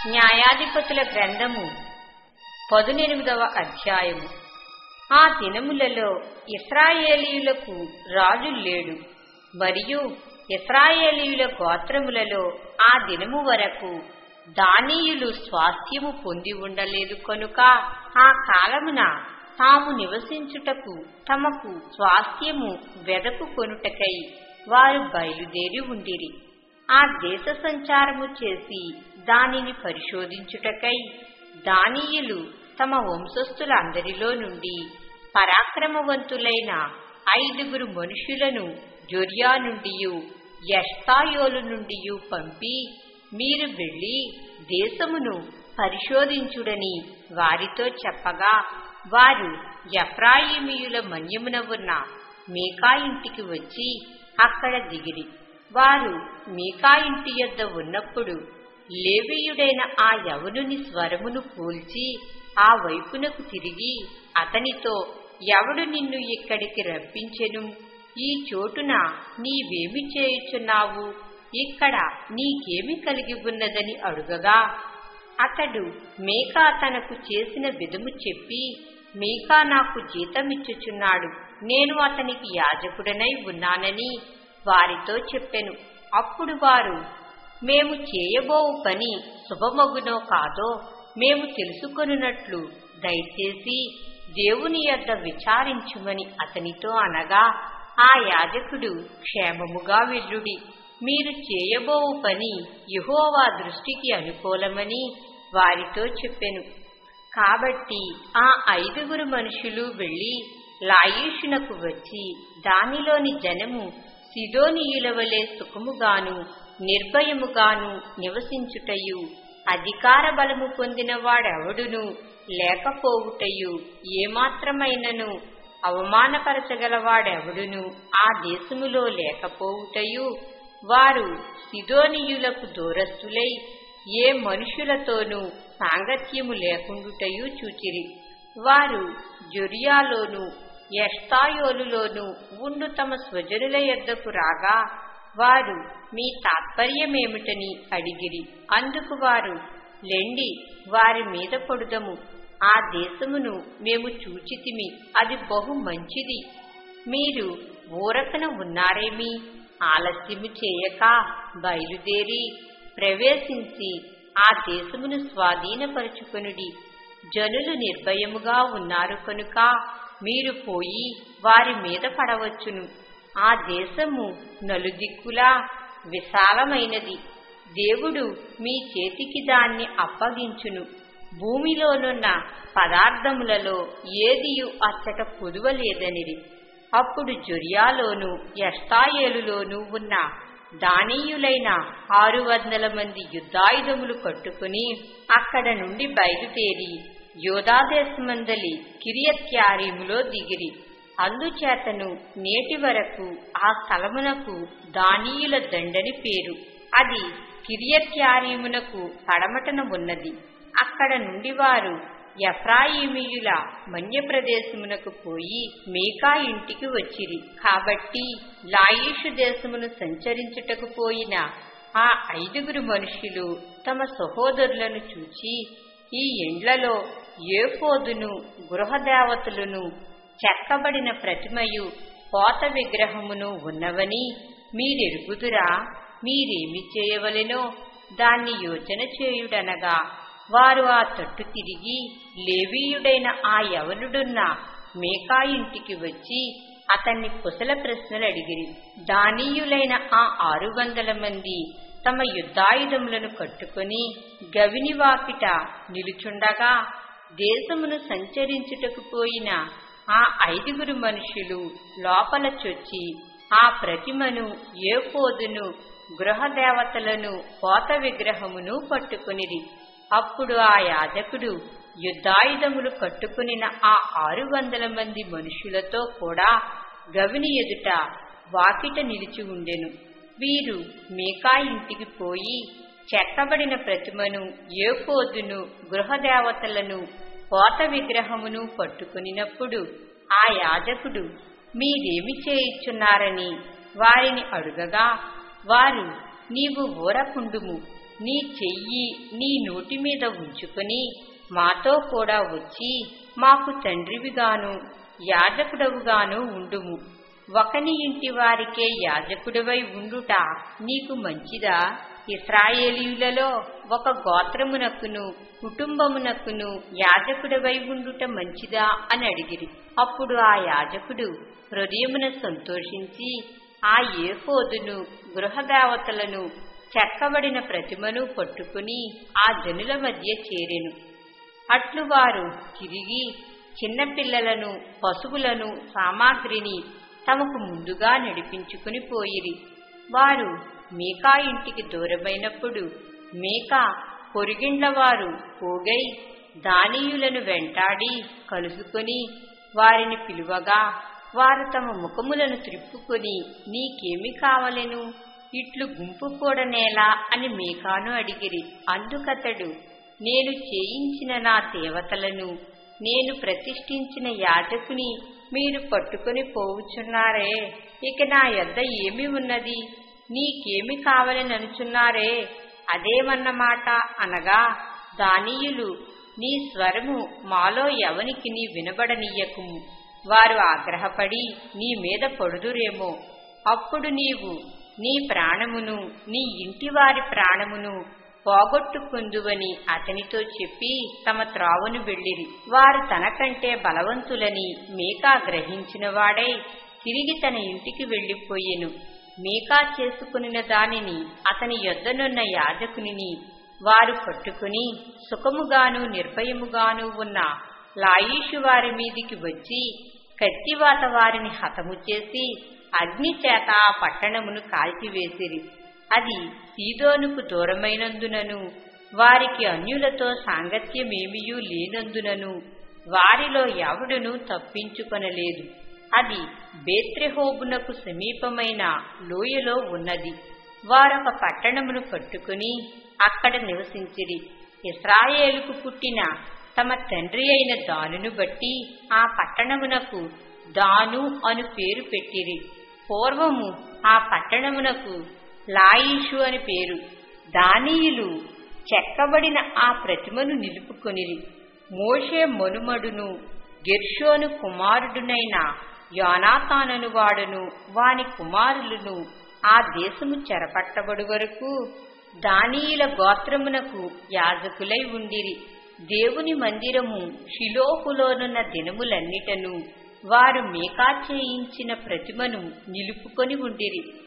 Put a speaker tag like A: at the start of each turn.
A: న్యాయాధిపతుల గ్రంథము పదునెనిమిదవ అధ్యాయము ఆ దినములలో ఇస్రాయేలీయులకు రాజు లేడు మరియు ఇస్రాయేలీయుల గోత్రములలో ఆ దినము వరకు దానీయులు స్వాస్థ్యము పొంది ఉండలేదు కనుక ఆ కాలమున తాము నివసించుటకు తమకు స్వాస్థ్యము వెదకు కొనుటకై వారు బయలుదేరి ఉండిరి ఆ దేశ సంచారము చేసి దానిని పరిశోధించుటకై దానీయులు తమ వంశస్థులందరిలో నుండి పరాక్రమవంతులైన ఐదుగురు మనుషులను జొర్యా నుండి యష్టాయోలు నుండి పంపి మీరు వెళ్లి దేశమును పరిశోధించుడని వారితో చెప్పగా వారు ఎఫ్రాయిమీయుల మన్యమున ఉన్న మీకా ఇంటికి వచ్చి అక్కడ దిగిరి వారు మీకా ఇంటి యొద్ద ఉన్నప్పుడు లేవీయుడైన ఆ యవనుని స్వరమును పోల్చి ఆ వైపునకు తిరిగి అతనితో ఎవడు నిన్ను ఇక్కడికి రప్పించెను ఈ చోటున నీవేమి చేయుచున్నావు ఇక్కడ నీకేమి కలిగి ఉన్నదని అడుగగా అతడు మేకా తనకు చేసిన విధము చెప్పి మీకా నాకు జీతమిచ్చుచున్నాడు నేను అతనికి యాజకుడనై ఉన్నానని వారితో చెప్పెను అప్పుడు వారు మేము చేయబోవు పని శుభమగునో కాదో మేము తెలుసుకొనున్నట్లు దయచేసి దేవుని యొద్ద విచారించుమని అతనితో అనగా ఆ యాజకుడు క్షేమముగా వెళ్ళుడి మీరు చేయబోవు పని యహోవా దృష్టికి అనుకూలమని వారితో చెప్పెను కాబట్టి ఆ ఐదుగురు మనుషులు వెళ్లి లాయేషునకు వచ్చి దానిలోని జనము సిదోనియుల వలె సుఖముగాను నిర్భయముగాను నివసించుటయు అధికార బలము పొందిన వాడెవడును లేకపోవుటయు ఏమాత్రమైనను అవమానపరచగలవాడెవడును ఆ దేశములో లేకపోవుటయు వారు సిదోనియులకు దూరస్తులై ఏ మనుషులతోనూ సాంగత్యము లేకుండుటయు చూచిరి వారు జొరియాలోను ఎష్తాయోలులోను ఉండు తమ స్వజనుల యొద్దకు రాగా వారు మీ తాత్పర్యమేమిటని అడిగిరి అందుకు వారు లెండి వారి మీద పడుదము ఆ దేశమును మేము చూచితిమి అది బహు మంచిది మీరు ఊరకన ఉన్నారేమి ఆలస్యము చేయక బయలుదేరి ప్రవేశించి ఆ దేశమును స్వాధీనపరుచుకొనుడి జనులు నిర్భయముగా ఉన్నారు కనుక మీరు పోయి వారి మీద పడవచ్చును ఆ దేశము నలుదిక్కులా విశాలమైనది దేవుడు మీ చేతికి దాన్ని అప్పగించును భూమిలోనున్న పదార్థములలో ఏదియు అచ్చట పొదువలేదనిది అప్పుడు జొరియాలోను ఎష్టాయేలులోనూ ఉన్న దానీయులైన ఆరు వందల మంది యుద్ధాయుధములు కట్టుకుని అక్కడ నుండి బయలుదేరి యోధాదేశమందలి కిరియత్యారీములో దిగిరి అందుచేతను నేటి వరకు ఆ స్థలమునకు దానీయుల దండని పేరు అది కిరియత్యారీమునకు పడమటన ఉన్నది అక్కడ నుండి వారు ఎఫ్రాయిమీయుల మన్య ప్రదేశమునకు పోయి మేకా ఇంటికి వచ్చిరి కాబట్టి లాయేషు దేశమును సంచరించుటకు పోయిన ఆ ఐదుగురు మనుషులు తమ సహోదరులను చూచి ఈ ఎండ్లలో ఏఫోదును గృహదేవతలను చెక్కబడిన ప్రతిమయు పోత విగ్రహమును ఉన్నవని మీరెరుగుదురా మీరేమి చేయవలెనో దాన్ని యోచన చేయుడనగా వారు ఆ తట్టు తిరిగి లేవీయుడైన ఆ యవనుడున్న మేకా ఇంటికి వచ్చి అతన్ని కుశల ప్రశ్నలు అడిగిరి దానీయులైన ఆ ఆరు వందల మంది తమ యుద్ధాయుధములను కట్టుకుని గవినివాకిట నిలుచుండగా దేశమును సంచరించుటకు పోయిన ఆ ఐదుగురు మనుషులు లోపల చొచ్చి ఆ ప్రతిమను ఏపోదును గృహదేవతలను పోత విగ్రహమును పట్టుకునిరి అప్పుడు ఆ యాజకుడు యుద్ధాయుధములు కట్టుకునిన ఆ ఆరు వందల మంది మనుషులతో కూడా గవిని ఎదుట వాకిట నిలిచి ఉండెను వీరు మేకా ఇంటికి పోయి చెక్కబడిన ప్రతిమను ఏపోదును గృహదేవతలను పోత విగ్రహమును పట్టుకునినప్పుడు ఆ యాజకుడు మీరేమి చేయిచున్నారని వారిని అడుగగా వారు నీవు ఊరకుండుము నీ చెయ్యి నీ నోటి మీద ఉంచుకుని మాతో కూడా వచ్చి మాకు తండ్రివిగాను యాజకుడవుగాను ఉండుము ఒకని ఇంటి వారికే యాజకుడివై ఉండుట నీకు మంచిదా ఇస్రాయేలీయులలో ఒక గోత్రమునకును కుటుంబమునకును యాజకుడివై ఉండుట మంచిదా అని అడిగిరి అప్పుడు ఆ యాజకుడు హృదయమున సంతోషించి ఆ ఏఫోదును గృహదేవతలను చెక్కబడిన ప్రతిమను పట్టుకుని ఆ జనుల మధ్య చేరెను అట్లు వారు తిరిగి చిన్నపిల్లలను పశువులను సామాగ్రిని తమకు ముందుగా నడిపించుకుని పోయిరి వారు మీకా ఇంటికి దూరమైనప్పుడు మీకా పొరిగిండ్ల వారు పోగై దానీయులను వెంటాడి కలుసుకొని వారిని పిలువగా వారు తమ ముఖములను త్రిప్పుకొని నీకేమి కావలెను ఇట్లు గుంపు కూడనేలా అని మీకాను అడిగిరి అందుకతడు నేను చేయించిన నా దేవతలను నేను ప్రతిష్ఠించిన యాజకుని మీరు పట్టుకుని పోవుచున్నారే ఇక నా యొద్ద ఏమి ఉన్నది నీకేమి కావాలని అనుచున్నారే అదేమన్నమాట అనగా దానీయులు నీ స్వరము మాలో ఎవనికి నీ వినబడనీయకుము వారు ఆగ్రహపడి నీ మీద పడుదురేమో అప్పుడు నీవు నీ ప్రాణమును నీ ఇంటి వారి ప్రాణమును పోగొట్టుకుందువని అతనితో చెప్పి తమ త్రావును వెళ్ళిరి వారు తనకంటే బలవంతులని మీకా గ్రహించిన వాడై తిరిగి తన ఇంటికి వెళ్లిపోయెను మీకా చేసుకునిన దానిని అతని యొద్దనున్న యాజకునిని వారు పట్టుకుని సుఖముగాను నిర్భయముగాను ఉన్న లాయిషు వారి మీదికి వచ్చి కత్తివాత వారిని హతము చేసి అగ్ని చేత ఆ పట్టణమును కాల్చివేసిరి అది సీదోనుకు దూరమైనందునను వారికి అన్యులతో సాంగత్యమేమియూ లేనందునను వారిలో ఎవడును తప్పించుకొనలేదు అది బేత్రెహోబునకు సమీపమైన లోయలో ఉన్నది వారొక పట్టణమును పట్టుకుని అక్కడ నివసించిరి ఇస్రాయేలుకు పుట్టిన తమ తండ్రి అయిన దానును బట్టి ఆ పట్టణమునకు దాను అను పేరు పెట్టిరి పూర్వము ఆ పట్టణమునకు లాయిషు అని పేరు దానీయులు చెక్కబడిన ఆ ప్రతిమను నిలుపుకొనిరి మోషే మనుమడును గెర్షోను కుమారుడునైన యోనాతానను వాడును వాని కుమారులను ఆ దేశము చెరపట్టబడు వరకు దానీయుల గోత్రమునకు యాజకులై ఉండిరి దేవుని మందిరము షిలోహులోనున్న దినములన్నిటను వారు మేకా చేయించిన ప్రతిమను నిలుపుకొని ఉండిరి